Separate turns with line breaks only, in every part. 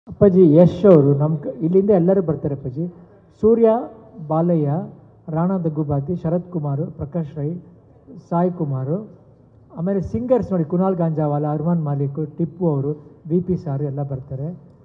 ಅಪ್ಪಾಜಿ ಯಶ್ ಅವರು ನಮ್ಮ ಕ- ಇಲ್ಲಿಂದ ಎಲ್ಲರೂ ಬರ್ತಾರೆ ಅಪ್ಪಾಜಿ ಸೂರ್ಯ ಬಾಲಯ್ಯ ರಾಣಾ ದಗ್ಗುಬಾತಿ ಶರತ್ ಕುಮಾರ್ ಪ್ರಕಾಶ್ ರೈ ಸಾಯಿ ಕುಮಾರು ಆಮೇಲೆ ಸಿಂಗರ್ಸ್ ನೋಡಿ ಕುನಾಲ್ ಗಾಂಜಾವಾಲ ಅರ್ಮಾನ್ ಮಾಲಿಕ್ ಟಿಪ್ಪು ಅವರು ವಿ ಪಿ ಸಾರು ಎಲ್ಲ ಬರ್ತಾರೆ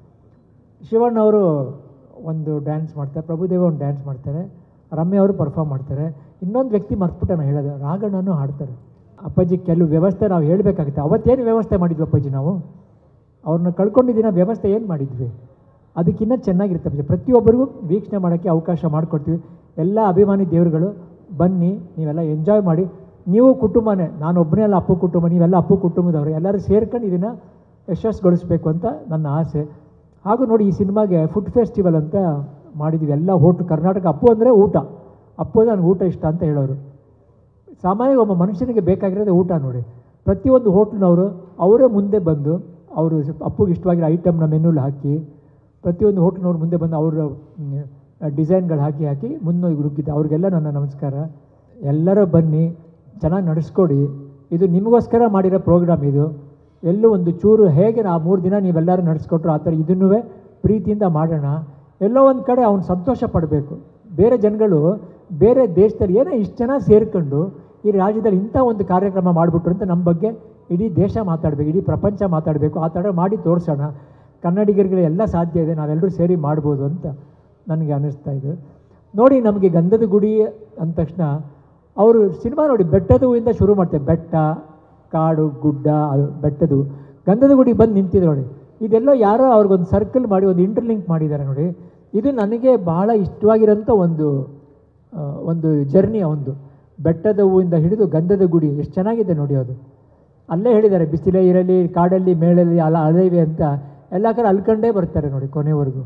ಶಿವಣ್ಣ ಅವರು ಒಂದು ಡ್ಯಾನ್ಸ್ ಮಾಡ್ತಾರೆ ಪ್ರಭುದೇವ ಒಂದು ಡ್ಯಾನ್ಸ್ ಮಾಡ್ತಾರೆ ರಮ್ಯ ಅವರು ಪರ್ಫಾರ್ಮ್ ಮಾಡ್ತಾರೆ ಇನ್ನೊಂದು ವ್ಯಕ್ತಿ ಮರ್ತ್ಬಿಟ್ಟೆ ನಾನು ಹೇಳೋದು ರಾಘಣ್ಣನೂ ಹಾಡ್ತಾರೆ ಅಪ್ಪಾಜಿ ಕೆಲವು ವ್ಯವಸ್ಥೆ ನಾವು ಹೇಳಬೇಕಾಗುತ್ತೆ ಅವತ್ತೇನು ವ್ಯವಸ್ಥೆ ಮಾಡಿದ್ವಿ ಅಪ್ಪಾಜಿ ನಾವು ಅವ್ರನ್ನ ಕಳ್ಕೊಂಡಿದ್ದೀನ ವ್ಯವಸ್ಥೆ ಏನು ಮಾಡಿದ್ವಿ ಅದಕ್ಕಿಂತ ಚೆನ್ನಾಗಿರುತ್ತೆ ಅಪ್ಪಾಜಿ ಪ್ರತಿಯೊಬ್ಬರಿಗೂ ವೀಕ್ಷಣೆ ಮಾಡೋಕ್ಕೆ ಅವಕಾಶ ಮಾಡಿಕೊಡ್ತೀವಿ ಎಲ್ಲ ಅಭಿಮಾನಿ ದೇವರುಗಳು ಬನ್ನಿ ನೀವೆಲ್ಲ ಎಂಜಾಯ್ ಮಾಡಿ ನೀವು ಕುಟುಂಬನೇ ನಾನು ಒಬ್ಬನೇ ಅಲ್ಲ ಅಪ್ಪು ಕುಟುಂಬ ನೀವೆಲ್ಲ ಅಪ್ಪು ಕುಟುಂಬದವರು ಎಲ್ಲರೂ ಸೇರ್ಕೊಂಡು ಇದನ್ನು ಯಶಸ್ಸುಗೊಳಿಸ್ಬೇಕು ಅಂತ ನನ್ನ ಆಸೆ ಹಾಗೂ ನೋಡಿ ಈ ಸಿನಿಮಾಗೆ ಫುಡ್ ಫೆಸ್ಟಿವಲ್ ಅಂತ ಮಾಡಿದ್ವಿ ಎಲ್ಲ ಹೋಟ್ಲು ಕರ್ನಾಟಕ ಅಪ್ಪು ಅಂದರೆ ಊಟ ಅಪ್ಪು ಅಂದರೆ ನನಗೆ ಊಟ ಇಷ್ಟ ಅಂತ ಹೇಳೋರು ಸಾಮಾನ್ಯ ಒಬ್ಬ ಮನುಷ್ಯನಿಗೆ ಬೇಕಾಗಿರೋದೇ ಊಟ ನೋಡಿ ಪ್ರತಿಯೊಂದು ಹೋಟ್ಲಿನವರು ಅವರೇ ಮುಂದೆ ಬಂದು ಅವರು ಅಪ್ಪುಗೆ ಇಷ್ಟವಾಗಿರೋ ಐಟಮ್ನ ಮೆನ್ಯೂಲಿ ಹಾಕಿ ಪ್ರತಿಯೊಂದು ಹೋಟ್ಲಿನವ್ರು ಮುಂದೆ ಬಂದು ಅವರ ಡಿಸೈನ್ಗಳು ಹಾಕಿ ಹಾಕಿ ಮುನ್ನೋಗಿ ನುಗ್ಗಿದ್ದೆ ಅವ್ರಿಗೆಲ್ಲ ನನ್ನ ನಮಸ್ಕಾರ ಎಲ್ಲರೂ ಬನ್ನಿ ಚೆನ್ನಾಗಿ ನಡೆಸ್ಕೊಡಿ ಇದು ನಿಮಗೋಸ್ಕರ ಮಾಡಿರೋ ಪ್ರೋಗ್ರಾಮ್ ಇದು ಎಲ್ಲೂ ಒಂದು ಚೂರು ಹೇಗೆ ಆ ಮೂರು ದಿನ ನೀವೆಲ್ಲರೂ ನಡೆಸ್ಕೊಟ್ರು ಆ ಥರ ಇದನ್ನೂ ಪ್ರೀತಿಯಿಂದ ಮಾಡೋಣ ಎಲ್ಲೋ ಒಂದು ಕಡೆ ಅವ್ನು ಸಂತೋಷ ಪಡಬೇಕು ಬೇರೆ ಜನಗಳು ಬೇರೆ ದೇಶದಲ್ಲಿ ಏನೋ ಇಷ್ಟು ಜನ ಸೇರ್ಕೊಂಡು ಈ ರಾಜ್ಯದಲ್ಲಿ ಇಂಥ ಒಂದು ಕಾರ್ಯಕ್ರಮ ಮಾಡಿಬಿಟ್ರು ಅಂತ ನಮ್ಮ ಬಗ್ಗೆ ಇಡೀ ದೇಶ ಮಾತಾಡಬೇಕು ಇಡೀ ಪ್ರಪಂಚ ಮಾತಾಡಬೇಕು ಆ ಥರ ಮಾಡಿ ತೋರಿಸೋಣ ಕನ್ನಡಿಗರಿಗೆ ಎಲ್ಲ ಸಾಧ್ಯ ಇದೆ ನಾವೆಲ್ಲರೂ ಸೇರಿ ಮಾಡ್ಬೋದು ಅಂತ ನನಗೆ ಅನ್ನಿಸ್ತಾ ಇದೆ ನೋಡಿ ನಮಗೆ ಗಂಧದ ಗುಡಿ ಅಂದ ತಕ್ಷಣ ಅವರು ಸಿನಿಮಾ ನೋಡಿ ಬೆಟ್ಟದ ಹೂವಿಂದ ಶುರು ಮಾಡ್ತಾರೆ ಬೆಟ್ಟ ಕಾಡು ಗುಡ್ಡ ಅದು ಬೆಟ್ಟದು ಗಂಧದ ಗುಡಿ ಬಂದು ನಿಂತಿದೆ ನೋಡಿ ಇದೆಲ್ಲೋ ಯಾರೋ ಅವ್ರಿಗೊಂದು ಸರ್ಕಲ್ ಮಾಡಿ ಒಂದು ಇಂಟರ್ಲಿಂಕ್ ಮಾಡಿದ್ದಾರೆ ನೋಡಿ ಇದು ನನಗೆ ಬಹಳ ಇಷ್ಟವಾಗಿರೋಂಥ ಒಂದು ಆ, ಒಂದು ಜರ್ನಿ ಒಂದು ಬೆಟ್ಟದ ಹೂವಿಂದ ಹಿಡಿದು ಗಂಧದ ಗುಡಿ ಎಷ್ಟು ಚೆನ್ನಾಗಿದೆ ನೋಡಿ ಅದು ಅಲ್ಲೇ ಹೇಳಿದ್ದಾರೆ ಬಿಸಿಲೇ ಇರಲಿ ಕಾಡಲ್ಲಿ ಮೇಳಲ್ಲಿ ಅಲ ಅಲೆವೆ ಅಂತ ಎಲ್ಲ ಕಡೆ ಅಲ್ಕಂಡೇ ಬರ್ತಾರೆ ನೋಡಿ ಕೊನೆವರೆಗೂ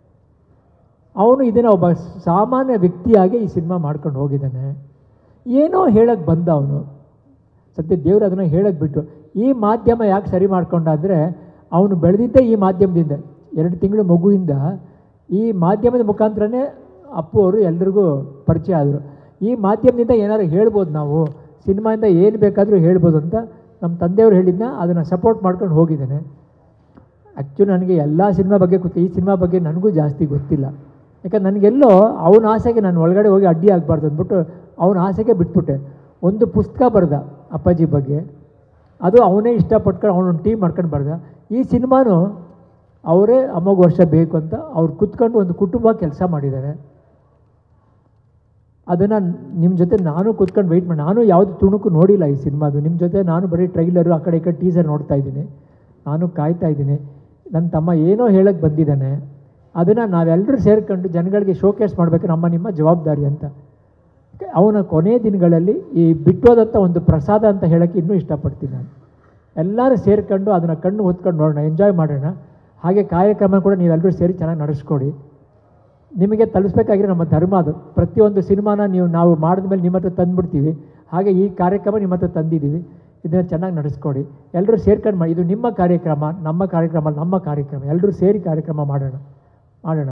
ಅವನು ಇದನ್ನು ಒಬ್ಬ ಸಾಮಾನ್ಯ ವ್ಯಕ್ತಿಯಾಗಿ ಈ ಸಿನಿಮಾ ಮಾಡ್ಕೊಂಡು ಹೋಗಿದ್ದಾನೆ ಏನೋ ಹೇಳಕ್ಕೆ ಬಂದ ಅವನು ಸದ್ಯ ದೇವರು ಅದನ್ನು ಹೇಳಕ್ಕೆ ಬಿಟ್ಟರು ಈ ಮಾಧ್ಯಮ ಯಾಕೆ ಸರಿ ಮಾಡ್ಕೊಂಡ ಅಂದರೆ ಅವನು ಬೆಳೆದಿದ್ದೇ ಈ ಮಾಧ್ಯಮದಿಂದ ಎರಡು ತಿಂಗಳು ಮಗುವಿಂದ ಈ ಮಾಧ್ಯಮದ ಮುಖಾಂತರನೇ ಅಪ್ಪು ಅವರು ಎಲ್ರಿಗೂ ಪರಿಚಯ ಆದರು ಈ ಮಾಧ್ಯಮದಿಂದ ಏನಾದ್ರು ಹೇಳ್ಬೋದು ನಾವು ಸಿನಿಮಾಯಿಂದ ಏನು ಬೇಕಾದರೂ ಹೇಳ್ಬೋದು ಅಂತ ನಮ್ಮ ತಂದೆಯವರು ಹೇಳಿದ್ನ ಅದನ್ನು ಸಪೋರ್ಟ್ ಮಾಡ್ಕೊಂಡು ಹೋಗಿದ್ದೇನೆ ಆ್ಯಕ್ಚುಲಿ ನನಗೆ ಎಲ್ಲ ಸಿನಿಮಾ ಬಗ್ಗೆ ಗೊತ್ತು ಈ ಸಿನಿಮಾ ಬಗ್ಗೆ ನನಗೂ ಜಾಸ್ತಿ ಗೊತ್ತಿಲ್ಲ ಯಾಕಂದ್ರೆ ನನಗೆಲ್ಲೋ ಅವನ ಆಸೆಗೆ ನಾನು ಒಳಗಡೆ ಹೋಗಿ ಅಡ್ಡಿ ಆಗಬಾರ್ದು ಅಂದ್ಬಿಟ್ಟು ಅವನ ಆಸೆಗೆ ಬಿಟ್ಬಿಟ್ಟೆ ಒಂದು ಪುಸ್ತಕ ಬರೆದ ಅಪ್ಪಾಜಿ ಬಗ್ಗೆ ಅದು ಅವನೇ ಇಷ್ಟಪಟ್ಕೊಂಡು ಅವನೊಂದು ಟೀಮ್ ಮಾಡ್ಕೊಂಡು ಬರ್ದ ಈ ಸಿನಿಮಾನು ಅವರೇ ಅಮ್ಮಗ ವರ್ಷ ಬೇಕು ಅಂತ ಅವ್ರು ಕುತ್ಕೊಂಡು ಒಂದು ಕುಟುಂಬ ಕೆಲಸ ಮಾಡಿದ್ದಾರೆ ಅದನ್ನು ನಿಮ್ಮ ಜೊತೆ ನಾನು ಕೂತ್ಕೊಂಡು ವೆಯ್ಟ್ ಮಾಡಿ ನಾನು ಯಾವುದು ತುಣುಕು ನೋಡಿಲ್ಲ ಈ ಸಿನಿಮಾದು ನಿಮ್ಮ ಜೊತೆ ನಾನು ಬರೀ ಟ್ರೈಲರು ಆ ಕಡೆ ಈ ಕಡೆ ಟೀಸರ್ ನೋಡ್ತಾ ಇದ್ದೀನಿ ನಾನು ಕಾಯ್ತಾ ಇದ್ದೀನಿ ನನ್ನ ತಮ್ಮ ಏನೋ ಹೇಳಕ್ಕೆ ಬಂದಿದ್ದಾನೆ ಅದನ್ನು ನಾವೆಲ್ಲರೂ ಸೇರ್ಕೊಂಡು ಜನಗಳಿಗೆ ಶೋಕೇಸ್ ಮಾಡಬೇಕು ನಮ್ಮ ನಿಮ್ಮ ಜವಾಬ್ದಾರಿ ಅಂತ ಅವನ ಕೊನೆಯ ದಿನಗಳಲ್ಲಿ ಈ ಬಿಟ್ಟೋದಂಥ ಒಂದು ಪ್ರಸಾದ ಅಂತ ಹೇಳೋಕ್ಕೆ ಇನ್ನೂ ಇಷ್ಟಪಡ್ತೀನಿ ನಾನು ಎಲ್ಲರೂ ಸೇರ್ಕೊಂಡು ಅದನ್ನು ಕಣ್ಣು ಹೊತ್ಕೊಂಡು ನೋಡೋಣ ಎಂಜಾಯ್ ಮಾಡೋಣ ಹಾಗೆ ಕಾರ್ಯಕ್ರಮ ಕೂಡ ನೀವೆಲ್ಲರೂ ಸೇರಿ ಚೆನ್ನಾಗಿ ನಡೆಸ್ಕೊಡಿ ನಿಮಗೆ ತಲುಪಿಸ್ಬೇಕಾಗಿರೋ ನಮ್ಮ ಧರ್ಮ ಅದು ಪ್ರತಿಯೊಂದು ಸಿನಿಮಾನ ನೀವು ನಾವು ಮಾಡಿದ ಮೇಲೆ ನಿಮ್ಮ ಹತ್ರ ತಂದುಬಿಡ್ತೀವಿ ಹಾಗೆ ಈ ಕಾರ್ಯಕ್ರಮ ನಿಮ್ಮ ಹತ್ರ ತಂದಿದ್ದೀವಿ ಇದನ್ನು ಚೆನ್ನಾಗಿ ನಡೆಸ್ಕೊಡಿ ಎಲ್ಲರೂ ಸೇರ್ಕೊಂಡು ಮಾಡಿ ಇದು ನಿಮ್ಮ ಕಾರ್ಯಕ್ರಮ ನಮ್ಮ ಕಾರ್ಯಕ್ರಮ ನಮ್ಮ ಕಾರ್ಯಕ್ರಮ ಎಲ್ಲರೂ ಸೇರಿ ಕಾರ್ಯಕ್ರಮ ಮಾಡೋಣ ಮಾಡೋಣ